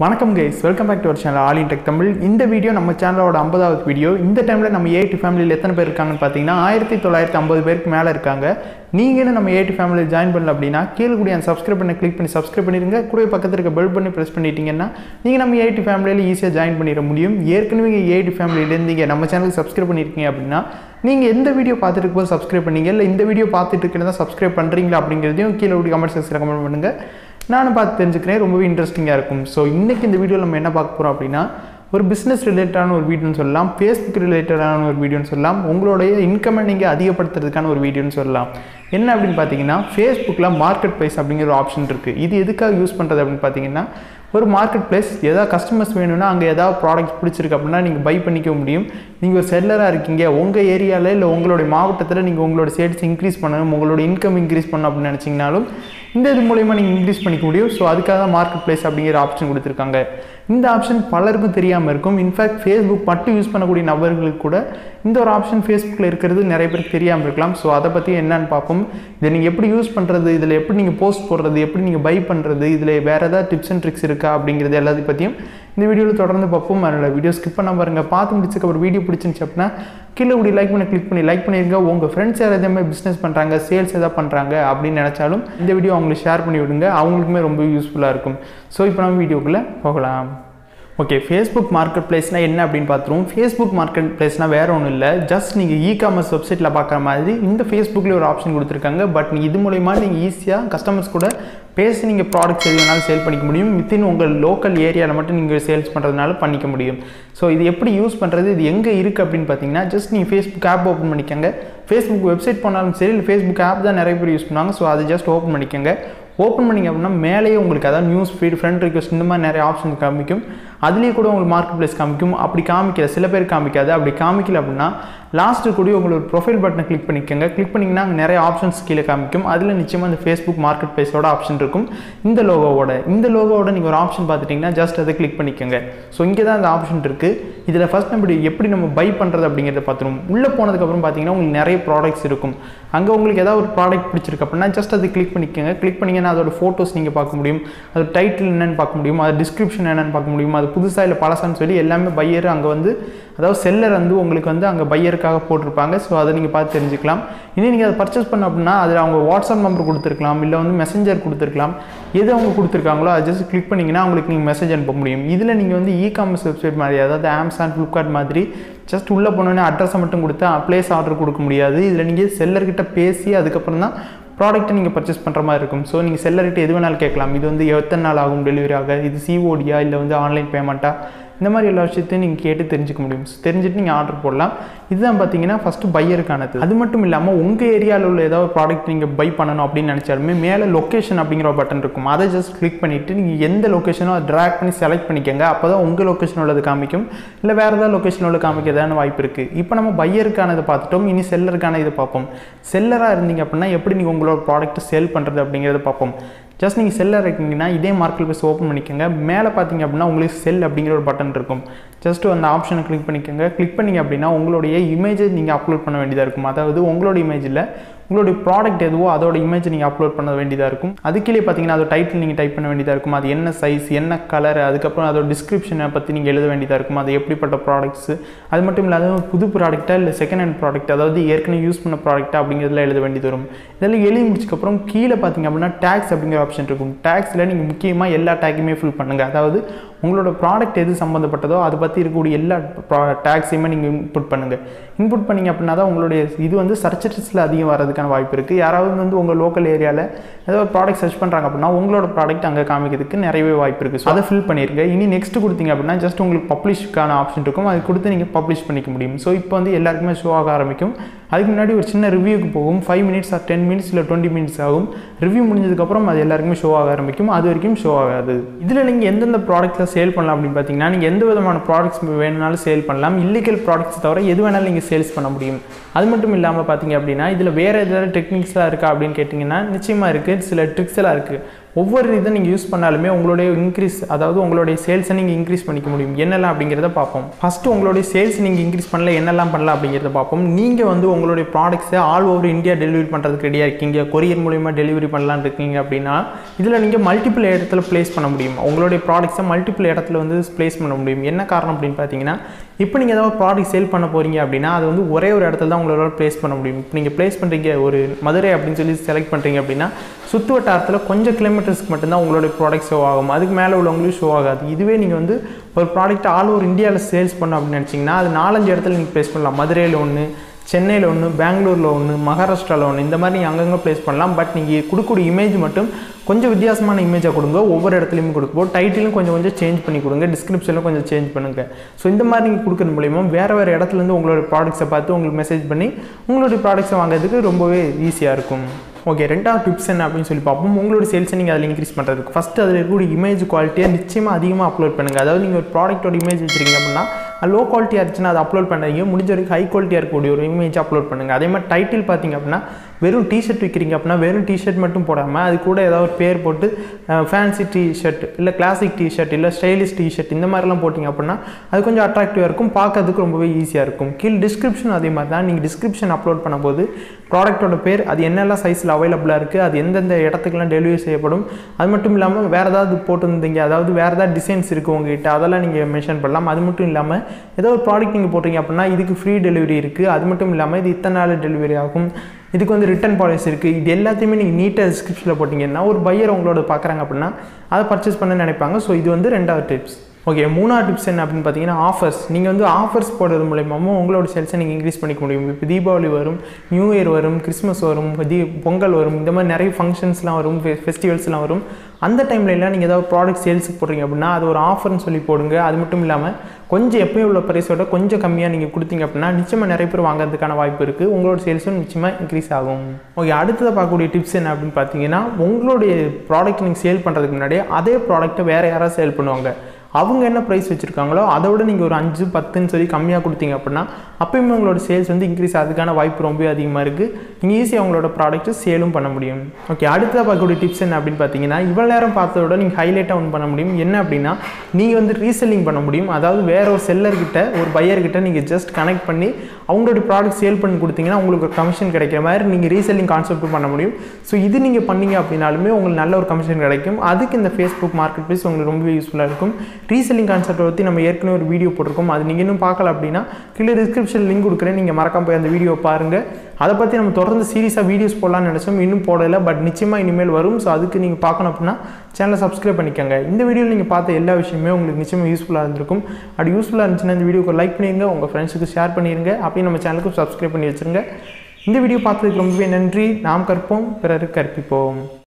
வணக்கம் guys welcome back to our channel all in tech Tamil இந்த video நம்ம சேனலோட ஐம்பதாவது வீடியோ இந்த டைமில் நம்ம ஏடி ஃபேமிலியில் எத்தனை பேர் இருக்காங்கன்னு பார்த்தீங்கன்னா ஆயிரத்தி தொள்ளாயிரத்தி ஐம்பது பேருக்கு மேலே இருக்காங்க நீங்களும் நம்ம ஏடி ஃபேமிலியில் ஜாயின் பண்ணல அப்படின்னா கீழே கூடிய அந்த சப்ஸ்கிரைப் பண்ணி கிளிக் பண்ணி சப்ஸ்கிரைப் பண்ணிடுங்க கூட பக்கத்தில் இருக்க பெல் பண்ணி ப்ரெஸ் பண்ணிட்டீங்கன்னா நீங்கள் நம்ம ஏடி ஃபேமிலியில் ஈஸியாக ஜாயின் பண்ணிட முடியும் ஏற்கனவே ஏடி ஃபேமிலியில் இருந்தீங்க நம்ம சேனலுக்கு சப்ஸ்கிரைப் பண்ணியிருக்கீங்க அப்படின்னா நீங்கள் எந்த வீடியோ பார்த்துட்டு இருக்கும்போது சப்ஸ்கிரைப் பண்ணீங்க இல்லை இந்த வீடியோ பார்த்துட்டு இருக்கிறதா சப்ஸ்கிரைப் பண்ணுறீங்களா அப்படிங்கிறதையும் கீழே கூடிய கமெண்ட் செக்ஷனில் கமெண்ட் பண்ணுங்கள் நானும் பார்த்து தெரிஞ்சுக்கிறேன் ரொம்பவே இன்ட்ரெஸ்டிங்காக இருக்கும் ஸோ இன்றைக்கி இந்த வீடியோவில் நம்ம என்ன பார்க்க போகிறோம் அப்படின்னா ஒரு பிஸ்னஸ் ரிலேட்டடான ஒரு வீடியோன்னு சொல்லலாம் ஃபேஸ்புக் ரிலேட்டடான ஒரு வீடியோன்னு சொல்லலாம் உங்களுடைய இன்கமை நீங்கள் அதிகப்படுத்துறதுக்கான ஒரு வீடியோன்னு சொல்லலாம் என்ன அப்படின்னு பார்த்தீங்கன்னா ஃபேஸ்புக்கில் மார்க்கெட் ப்ரைஸ் அப்படிங்கிற ஒரு ஆப்ஷன் இருக்குது இது எதுக்காக யூஸ் பண்ணுறது அப்படின்னு பார்த்தீங்கன்னா ஒரு மார்க்கெட் பிளேஸ் ஏதாவது கஸ்டமர்ஸ் வேணும்னா அங்கே ஏதாவது ப்ராடக்ட் பிடிச்சிருக்கு அப்படின்னா நீங்கள் பை பண்ணிக்க முடியும் நீங்கள் ஒரு செல்லராக இருக்கீங்க உங்கள் ஏரியாவில் இல்லை உங்களுடைய மாவட்டத்தில் நீங்கள் உங்களோட சேல்ஸ் இன்க்ரீஸ் பண்ணணும் உங்களோட இன்கம் இன்க்ரீஸ் பண்ணணும் அப்படின்னு நினச்சிங்கனாலும் இந்த இது மூலயமா நீங்கள் இன்க்ரீஸ் பண்ணிக்க முடியும் ஸோ அதுக்காக தான் மார்க்கெட் பிளேஸ் அப்படிங்கிற ஆப்ஷன் கொடுத்துருக்காங்க இந்த ஆப்ஷன் பலருக்கும் தெரியாமல் இருக்கும் இன்ஃபேக்ட் ஃபேஸ்புக் மட்டும் யூஸ் பண்ணக்கூடிய நபர்களுக்கு கூட இந்த ஒரு ஆப்ஷன் ஃபேஸ்புக்கில் இருக்கிறது நிறைய பேருக்கு தெரியாமல் இருக்கலாம் ஸோ அதை பற்றி என்னன்னு பார்ப்போம் இதை நீங்கள் எப்படி யூஸ் பண்ணுறது இதில் எப்படி நீங்கள் போஸ்ட் போடுறது எப்படி நீங்கள் பை பண்ணுறது இதில் வேறு ஏதாவது டிப்ஸ் அண்ட் ட்ரிக்ஸ் இருக்கா அப்படிங்கிறது எல்லாத்தையும் பற்றியும் இந்த வீடியோவில் தொடர்ந்து பார்ப்போம் அதனால் வீடியோ ஸ்கிப் பண்ண பாருங்கள் பார்த்து முடிச்சதுக்கு ஒரு வீடியோ பிடிச்சிருந்துச்சு அப்படின்னா கீழே கூடி லைக் பண்ணி கிளிக் பண்ணி லைக் பண்ணிருங்க உங்கள் ஃப்ரெண்ட்ஸ் யாராவது மாதிரி பிஸ்னஸ் பண்ணுறாங்க சேல்ஸ் எதாவது பண்ணுறாங்க அப்படின்னு நினச்சாலும் இந்த வீடியோ அவங்களுக்கு ஷேர் பண்ணி விடுங்க அவங்களுக்குமே ரொம்ப யூஸ்ஃபுல்லாக இருக்கும் ஸோ இப்போ நம்ம வீடியோக்குள்ளே போகலாம் ஓகே ஃபேஸ்புக் மார்க்கெட் பிளேஸ்னால் என்ன அப்படின்னு பார்த்துருவோம் ஃபேஸ்புக் மார்க்கெட் பிளேஸ்னால் வேறு ஒன்றும் இல்லை ஜஸ்ட் நீங்கள் இ காமர்ஸ் வெப்சைட்டில் பார்க்குற மாதிரி இந்த ஃபேஸ்புக்கில் ஒரு ஆப்ஷன் கொடுத்துருக்காங்க பட் இது மூலயமா நீங்கள் ஈஸியாக கஸ்டமர்ஸ் கூட பேசி நீங்கள் ப்ராடக்ட்ஸ் எது வேணாலும் சேல் பண்ணிக்க முடியும் வித்தின் உங்கள் லோக்கல் ஏரியாவில் மட்டும் நீங்கள் சேல்ஸ் பண்ணுறதுனால பண்ணிக்க முடியும் ஸோ இது எப்படி யூஸ் பண்ணுறது இது எங்கே இருக்குது அப்படின்னு பார்த்தீங்கன்னா ஜஸ்ட் நீங்கள் ஃபேஸ்புக் ஆப் ஓப்பன் பண்ணிக்கோங்க ஃபேஸ்புக் வெப்சைட் போனாலும் சரி இல்லை ஃபேஸ்புக் ஆப் தான் நிறைய பேர் யூஸ் பண்ணுவாங்க ஸோ அதை ஜஸ்ட் ஓப்பன் பண்ணிக்கோங்க ஓப்பன் பண்ணிங்க அப்படின்னா மேலேயே உங்களுக்கு அதாவது நியூஸ் ஃபீட் ஃப்ரெண்ட் ரிக்வஸ்ட் இந்த மாதிரி நிறைய ஆப்ஷன் காமிக்கும் அதுலேயே கூட உங்களுக்கு மார்க்கெட் பிளேஸ் காமிக்கும் அப்படி காமிக்கல சில பேர் காமிக்காது அப்படி காமிக்கல அப்படின்னா லாஸ்ட்டு கூட உங்களோட ப்ரொஃபைல் பட்டனை கிளிக் பண்ணிக்கோங்க கிளிக் பண்ணிங்கன்னா அங்கே நிறைய ஆப்ஷன்ஸ் கீழே காமிக்கும் அதில் நிச்சயமாக அந்த ஃபேஸ்புக் மார்க்கெட் பிளேஸோட ஆப்ஷன் இருக்கும் இந்த லோகோவோட இந்த லோகோவோட நீங்கள் ஒரு ஆப்ஷன் பார்த்துட்டிங்கன்னா ஜஸ்ட் அதை கிளிக் பண்ணிக்கோங்க ஸோ இங்கே தான் அந்த ஆப்ஷன் இருக்குது இதில் ஃபஸ்ட் நம்ம எப்படி நம்ம பை பண்ணுறது அப்படிங்கிறத பார்த்துருவோம் உள்ளே போனதுக்கப்புறம் பார்த்தீங்கன்னா உங்களுக்கு நிறைய ப்ராடக்ட்ஸ் இருக்கும் அங்கே உங்களுக்கு ஏதாவது ஒரு ப்ராடக்ட் பிடிச்சிருக்கு அப்படின்னா ஜஸ்ட் அதை கிளிக் பண்ணிக்கோங்க கிளிக் பண்ணிங்கன்னா அதோட ஃபோட்டோஸ் நீங்கள் பார்க்க முடியும் அது டைட்டில் என்னென்னு பார்க்க முடியும் அது டிஸ்கிரிப்ஷன் என்னென்னு பார்க்க முடியும் அது புதுசாக இல்லை பழசான்னு சொல்லி எல்லாமே பையர் அங்கே வந்து அதாவது செல்லர் வந்து உங்களுக்கு வந்து அங்கே பையருக்காக போட்டிருப்பாங்க ஸோ அதை நீங்கள் பார்த்து தெரிஞ்சுக்கலாம் இனி நீங்கள் அதை பர்ச்சேஸ் பண்ண அப்படின்னா அதில் அவங்க வாட்ஸ்அப் நம்பர் கொடுத்துருக்கலாம் இல்லை வந்து மெசஞ்சர் கொடுத்துருக்கலாம் எது அவங்க கொடுத்துருக்காங்களோ அதை ஜஸ்ட் கிளிக் பண்ணிங்கன்னா அவங்களுக்கு நீங்கள் மெசேஜ் அனுப்ப முடியும் இதில் நீங்கள் வந்து இ காமர்ஸ் வெப்சைட் மாதிரி அதாவது அமேசான் ஃப்ளிப்கார்ட் மாதிரி ஜஸ்ட் உள்ளே போனோன்னே அட்ரஸை மட்டும் கொடுத்து ப்ளேஸ் ஆர்டர் கொடுக்க முடியாது இதில் நீங்கள் செல்லர்கிட்ட பேசி அதுக்கப்புறம் தான் ப்ராடக்ட்டை நீங்கள் பர்ச்சேஸ் பண்ணுற மாதிரி இருக்கும் ஸோ நீங்கள் செல்லர்கிட்ட எது வேணாலும் கேட்கலாம் இது வந்து எத்தனை நாள் ஆகும் டெலிவரி ஆக இது சிஓடியா இல்லை வந்து ஆன்லைன் பேமெண்ட்டா இந்த மாதிரி எல்லா விஷயத்தையும் நீங்கள் கேட்டு தெரிஞ்சுக்க முடியும் ஸோ தெரிஞ்சுட்டு நீங்கள் ஆர்டர் போடலாம் இதுதான் பார்த்தீங்கன்னா ஃபஸ்ட்டு பையருக்கானது அது மட்டும் இல்லாமல் உங்கள் ஏரியாவில் உள்ள ஏதாவது ப்ராடக்ட் நீங்கள் பை பண்ணணும் அப்படின்னு நினச்சாலுமே மேலே லொக்கேஷன் அப்படிங்கிற ஒரு பட்டன் இருக்கும் அதை ஜஸ்ட் கிளிக் பண்ணிவிட்டு நீங்கள் எந்த லொக்கேஷனோ அதை ட்ராக் பண்ணி செலக்ட் பண்ணிக்கோங்க அப்போ தான் உங்கள் லொக்கேஷன் உள்ளது காமிக்கும் இல்லை வேறு ஏதாவது லொக்கேஷன் உள்ள காமிக்கிறதான வாய்ப்பு இருக்குது இப்போ நம்ம பையருக்கானதை பார்த்துட்டோம் இனி செல்லருக்கான இதை பார்ப்போம் செல்லராக இருந்தீங்க அப்படின்னா எப்படி நீங்கள் உங்களோட ப்ராடக்ட்டை சேல் பண்ணுறது அப்படிங்கிறத பார்ப்போம் ஜஸ்ட் நீங்கள் செல்லர் இருக்கீங்கன்னா இதே மார்க்கெட் பிளேஸ் ஓப்பன் பண்ணிக்கோங்க மேலே பார்த்தீங்க அப்படின்னா உங்களுக்கு செல் அப்படிங்கிற ஒரு பட்டன் இருக்கும் ஜஸ்ட் அந்த ஆப்ஷனை கிளிக் பண்ணிக்கோங்க கிளிக் பண்ணிங்க அப்படின்னா உங்களுடைய இமேஜை நீங்கள் அப்லோட் பண்ண வேண்டியதாக இருக்கும் அதாவது உங்களோட இமேஜில் உங்களுடைய ப்ராடக்ட் எதுவோ அதோட இமேஜ் நீங்கள் அப்லோட் பண்ண வேண்டியதாக இருக்கும் அதுக்கீழே பார்த்தீங்கன்னா அதோட டைட்டில் நீங்கள் டைப் பண்ண வேண்டியதாக இருக்கும் அது என்ன சைஸ் என்ன கலர் அதுக்கப்புறம் அதோட டிஸ்கிரிப்ஷனை பற்றி நீங்கள் எழுத வேண்டியதாக இருக்கும் அது எப்படிப்பட்ட ப்ராடக்ட்ஸ் அது மட்டும் இல்லாத புது ப்ராடக்ட்டா இல்லை செகண்ட் ஹேண்ட் ப்ராடக்ட் அதாவது ஏற்கனவே யூஸ் பண்ண ப்ராடக்ட்டா அப்படிங்கிறதுல எழுத வேண்டியது வரும் இதெல்லாம் எழுதி முடிச்சக்கப்புறம் கீழே பார்த்தீங்க அப்படின்னா டேக்ஸ் அப்படிங்கிற ஆப்ஷன் இருக்கும் டேக்ஸில் நீங்கள் முக்கியமாக எல்லா டேக்குமே ஃபில் பண்ணுங்கள் அதாவது உங்களோட ப்ராடக்ட் எது சம்மந்தப்பட்டதோ அதை பற்றி இருக்கக்கூடிய எல்லா டேக்ஸையுமே நீங்கள் இன்புட் பண்ணுங்கள் இன்புட் பண்ணிங்க அப்படின்னா தான் உங்களுடைய இது வந்து சர்ச்சஸில் அதிகம் வரதுக்கான வாய்ப்பு இருக்குது யாராவது வந்து உங்கள் லோக்கல் ஏரியாவில் ஏதோ ப்ராடக்ட் சர்ச் பண்ணுறாங்க அப்படின்னா உங்களோட ப்ராடக்ட் அங்கே காமிக்கிறதுக்கு நிறையவே வாய்ப்பு இருக்குது ஸோ அதை ஃபில் பண்ணிருங்க இனி நெக்ஸ்ட் கொடுத்தீங்க அப்படின்னா ஜஸ்ட் உங்களுக்கு பப்ளிஷ்க்கான ஆப்ஷன் இருக்கும் அது கொடுத்து நீங்கள் பப்ளிஷ் பண்ணிக்க முடியும் ஸோ இப்போ வந்து எல்லாருக்குமே ஷோ ஆக ஆரம்பிக்கும் அதுக்கு முன்னாடி ஒரு சின்ன ரிவ்யூக்கு போகும் five minutes or ten minutes இல்லை டுவெண்ட்டி மினிட்ஸ் ஆகும் ரிவ்யூ முடிஞ்சதுக்கப்புறம் அது எல்லாருக்குமே ஷோ ஆக ஆரம்பிக்கும் அது வரைக்கும் ஷோ ஆகாது இதில் நீங்கள் எந்தெந்த ப்ராடக்ட்டில் சேல் பண்ணலாம் அப்படின்னு பார்த்தீங்கன்னா நீங்கள் எந்த விதமான ப்ராடக்ட்ஸ் வேணுனாலும் சேல் பண்ணலாம் இல்லீகல் ப்ராடக்ட்ஸ் தவிர எது வேணாலும் நீங்கள் சேல்ஸ் பண்ண முடியும் அது மட்டும் இல்லாமல் பார்த்தீங்க அப்படின்னா இதில் வேறு ஏதாவது டெக்னிக்ஸ்லாம் இருக்கா அப்படின்னு கேட்டிங்கன்னா நிச்சயமாக இருக்குது சில ட்ரிக்ஸ் எல்லாம் இருக்குது ஒவ்வொரு இதை நீங்கள் யூஸ் பண்ணாலுமே உங்களுடைய இன்க்ரீஸ் அதாவது உங்களுடைய சேல்ஸை நீங்கள் இன்க்ரீஸ் பண்ணிக்க முடியும் என்னெல்லாம் அப்படிங்கிறத பார்ப்போம் ஃபஸ்ட்டு உங்களுடைய சேல்ஸ் நீங்கள் இன்க்ரீஸ் பண்ணல என்னெல்லாம் பண்ணலாம் அப்படிங்கிறத பார்ப்போம் நீங்கள் வந்து உங்களுடைய ப்ராடக்ட்ஸை ஆல் ஓவர் இந்தியா டெலிவரி பண்ணுறதுக்கு ரெடியாக இருக்கீங்க கொரியர் மூலிமா டெலிவரி பண்ணலான்னு இருக்கீங்க அப்படின்னா இதில் நீங்கள் மல்டிபிள் இடத்துல ப்ளேஸ் பண்ண முடியும் உங்களுடைய ப்ராடக்ட்ஸை மல்டிபிள் இடத்துல வந்து ப்ளேஸ் பண்ண முடியும் என்ன காரணம் அப்படின்னு பார்த்தீங்கன்னா இப்போ நீங்கள் ஏதாவது ப்ராடக்ட் சேல் பண்ண போகிறீங்க அப்படின்னா அது வந்து ஒரே ஒரு இடத்துல தான் உங்களால் ப்ளேஸ் பண்ண முடியும் இப்போ நீங்கள் ப்ளேஸ் பண்ணுறீங்க ஒரு மதுரை அப்படின்னு சொல்லி செலக்ட் பண்ணுறீங்க அப்படின்னா சுற்று வட்டாரத்தில் கொஞ்சம் கிலோமீட்டர்ஸ்க்கு மட்டும்தான் உங்களுடைய ப்ராடக்ட் ஷோ ஆகும் அதுக்கு மேலே உள்ளவங்களுக்கு ஷோ ஆகாது இதுவே நீங்கள் வந்து ஒரு ப்ராடக்ட் ஆல் ஓவர் இந்தியாவில் சேல்ஸ் பண்ணோம் அப்படின்னு நினச்சிங்கன்னா அது நாலஞ்சு இடத்துல நீங்கள் ப்ளேஸ் பண்ணலாம் மதுரையில் ஒன்று சென்னையில் ஒன்று பெங்களூரில் ஒன்று மகாராஷ்டிராவில் ஒன்று இந்த மாதிரி நீங்கள் அங்கங்கே ப்ளேஸ் பண்ணலாம் பட் நீங்கள் கொடுக்கக்கூடிய இமேஜ் மட்டும் கொஞ்சம் வித்தியாசமான இமேஜாக கொடுங்க ஒவ்வொரு இடத்துலையுமே கொடுப்போம் டைட்டிலும் கொஞ்சம் கொஞ்சம் சேஞ்ச் பண்ணி கொடுங்க டிஸ்கிரிப்ஷனில் கொஞ்சம் சேஞ்ச் பண்ணுங்கள் ஸோ இந்த மாதிரி நீங்கள் கொடுக்குறது மூலிமா வேறு வேறு இடத்துலேருந்து உங்களோட ப்ராடக்ட்ஸை பார்த்து உங்களுக்கு மெசேஜ் பண்ணி உங்களுடைய ப்ராடக்ட்ஸை வாங்குறதுக்கு ரொம்பவே ஈஸியாக இருக்கும் ஓகே ரெண்டாவது டிப்ஸ் என்ன அப்படின்னு சொல்லி பார்ப்போம் உங்களோட சேல்ஸை நீங்கள் அதில் இன்க்ரீஸ் பண்ணுறதுக்கு ஃபஸ்ட்டு அதில் இருக்கக்கூடிய இமேஜ் குவாலிட்டியை நிச்சயமாக அதிகமாக அப்லோட் பண்ணுங்கள் அதாவது நீங்கள் ஒரு ப்ராடக்ட்டோட இமேஜ் வச்சுருக்கீங்க அப்படின்னா லோ குவாலிட்டியாக இருந்துச்சுன்னா அதை அப்லோட் பண்ணாதீங்க முடிஞ்ச வரைக்கும் ஹை குவாலிட்டியாக இருக்கக்கூடிய ஒரு இமேஜ் அப்லோட் பண்ணுங்கள் அதே மாதிரி டைட்டில் பார்த்தீங்க அப்படின்னா வெறும் டிஷர்ட் விற்கிறீங்க அப்படின்னா வெறும் டிஷர்ட் மட்டும் போடாமல் அது கூட ஏதாவது ஒரு பேர் போட்டு ஃபேன்சி டிஷர்ட் இல்லை கிளாசிக் டிஷர்ட் இல்லை ஸ்டைலிஷ் டிஷர்ட் இந்த மாதிரிலாம் போட்டிங்க அப்படின்னா அது கொஞ்சம் அட்ராக்டிவாக இருக்கும் பார்க்கறதுக்கு ரொம்பவே ஈஸியாக இருக்கும் கீழே டிஸ்கிரிப்ஷன் அதே மாதிரி தான் நீங்கள் டிஸ்கிரிப்ஷன் அப்லோட் பண்ணும்போது ப்ராடக்ட்டோட பேர் அது என்னெல்லாம் சைஸில் அவைலபிளாக இருக்குது அது எந்தெந்த இடத்துக்குலாம் டெலிவரி செய்யப்படும் அது மட்டும் இல்லாமல் வேறு ஏதாவது போட்டிருந்தீங்க அதாவது வேறு ஏதாவது டிசைன்ஸ் இருக்குது உங்ககிட்ட அதெல்லாம் நீங்கள் மென்ஷன் பண்ணலாம் அது மட்டும் இல்லாமல் ஏதோ ஒரு ப்ராடக்ட் நீங்கள் போடுறீங்க அப்படின்னா இதுக்கு ஃப்ரீ டெலிவரி இருக்குது அது மட்டும் இல்லாமல் இது இத்தனை நாள் டெலிவரி ஆகும் இதுக்கு வந்து ரிட்டன் பாலிசி இருக்குது இது எல்லாத்தையுமே நீங்கள் நீட்டாக டிஸ்கிரிப்ஷனில் போட்டிங்கன்னா ஒரு பையர் உங்களோட பார்க்குறாங்க அப்படின்னா அதை பர்ச்சேஸ் பண்ண நினைப்பாங்க ஸோ இது வந்து ரெண்டாவது டிப்ஸ் ஓகே மூணாவது டிப்ஸ் என்ன அப்படின்னு பார்த்தீங்கன்னா ஆஃபர்ஸ் நீங்கள் வந்து ஆஃபர்ஸ் போடுறது மூலியமாகவும் உங்களோட சேல்ஸை நீங்கள் இன்க்ரீஸ் பண்ணிக்க முடியும் இப்போ தீபாவளி வரும் நியூ இயர் வரும் கிறிஸ்மஸ் வரும் தீ பொங்கல் வரும் இந்த மாதிரி நிறைய ஃபங்க்ஷன்ஸ்லாம் வரும் ஃபெஸ்டிவல்ஸ்லாம் வரும் அந்த டைம்ல எல்லாம் நீங்கள் ஏதாவது ப்ராடக்ட் சேல்ஸுக்கு போடுறீங்க அப்படின்னா அது ஒரு ஆஃபர்னு சொல்லி போடுங்க அது மட்டும் இல்லாமல் கொஞ்சம் எப்பயும் உள்ள ப்ரைஸோட கொஞ்சம் கம்மியாக நீங்கள் கொடுத்தீங்க அப்படின்னா நிச்சயமாக நிறைய பேர் வாங்குறதுக்கான வாய்ப்பு இருக்குது உங்களோட சேல்ஸும் நிச்சயமாக இன்க்ரீஸ் ஆகும் ஓகே அடுத்ததாக பார்க்கக்கூடிய டிப்ஸ் என்ன அப்படின்னு பார்த்தீங்கன்னா உங்களுடைய ப்ராடக்ட் நீங்கள் சேல் பண்ணுறதுக்கு முன்னாடி அதே ப்ராடக்ட்டை வேறு யாராவது சேல் பண்ணுவாங்க அவங்க என்ன ப்ரைஸ் வச்சுருக்காங்களோ அதை விட நீங்கள் ஒரு அஞ்சு பத்துன்னு சொல்லி கம்மியாக கொடுத்தீங்க அப்படின்னா அப்பயுமே உங்களோட சேல்ஸ் வந்து இன்க்ரீஸ் ஆகிறதுக்கான வாய்ப்பு ரொம்ப அதிகமாக இருக்குது நீங்கள் ஈஸியாக உங்களோட ப்ராடக்ட்டு சேலும் பண்ண முடியும் ஓகே அடுத்ததாக பார்க்கக்கூடிய டிப்ஸ் என்ன அப்படின்னு பார்த்தீங்கன்னா இவ்வளோ நேரம் பார்த்தத விட நீங்கள் ஹைலைட்டாக ஒன்று பண்ண முடியும் என்ன அப்படின்னா நீங்கள் வந்து ரீசெல்லிங் பண்ண முடியும் அதாவது வேற ஒரு செல்லர்கிட்ட ஒரு பையர்கிட்ட நீங்கள் ஜஸ்ட் கனெக்ட் பண்ணி அவங்களோட ப்ராடக்ட் சேல் பண்ணி கொடுத்தீங்கன்னா உங்களுக்கு ஒரு கமிஷன் கிடைக்கிற மாதிரி நீங்கள் ரீசெல்லிங் கான்செப்ட் பண்ண முடியும் ஸோ இது நீங்கள் பண்ணீங்க அப்படின்னாலுமே உங்களுக்கு நல்ல ஒரு கமிஷன் கிடைக்கும் அதுக்கு இந்த ஃபேஸ்புக் மார்க்கெட் ப்ளேஸ் உங்களுக்கு ரொம்பவே யூஸ்ஃபுல்லாக இருக்கும் ரீசெல்லிங் கான்செப்ட்டை பற்றி நம்ம ஏற்கனவே ஒரு வீடியோ போட்டிருக்கோம் அது நீங்கள் இன்னும் பார்க்கல அப்படின்னா கீழே டிஸ்கிரிப்ஷன் லிங்க் கொடுக்குறேன் நீங்கள் மறக்காம போய் அந்த வீடியோ பாருங்கள் அதை பற்றி நம்ம தொடர்ந்து சீரியஸாக வீடியோஸ் போடலாம்னு நினச்சோம் இன்னும் போடலை பட் நிச்சயமாக இனிமேல் வரும் ஸோ அதுக்கு நீங்கள் பார்க்கணும் அப்படின்னா சேனலை சப்ஸ்கிரைப் பண்ணிக்கோங்க இந்த வீடியோவில் நீங்கள் பார்த்த எல்லா விஷயமே உங்களுக்கு நிச்சயமாக யூஸ்ஃபுல்லாக இருந்திருக்கும் அப்படி யூஸ்ஃபுல்லாக இருந்துச்சுன்னா இந்த வீடியோக்கு லைக் பண்ணிடுங்க உங்கள் ஃப்ரெண்ட்ஸுக்கு ஷேர் பண்ணிடுங்க அப்படியே நம்ம சேனலுக்கு சப்ஸ்கிரைப் பண்ணி வச்சுருங்க இந்த வீடியோ பார்த்ததுக்கு ரொம்பவே நன்றி நாம் கற்போம் பிறருக்கு கற்பிப்போம்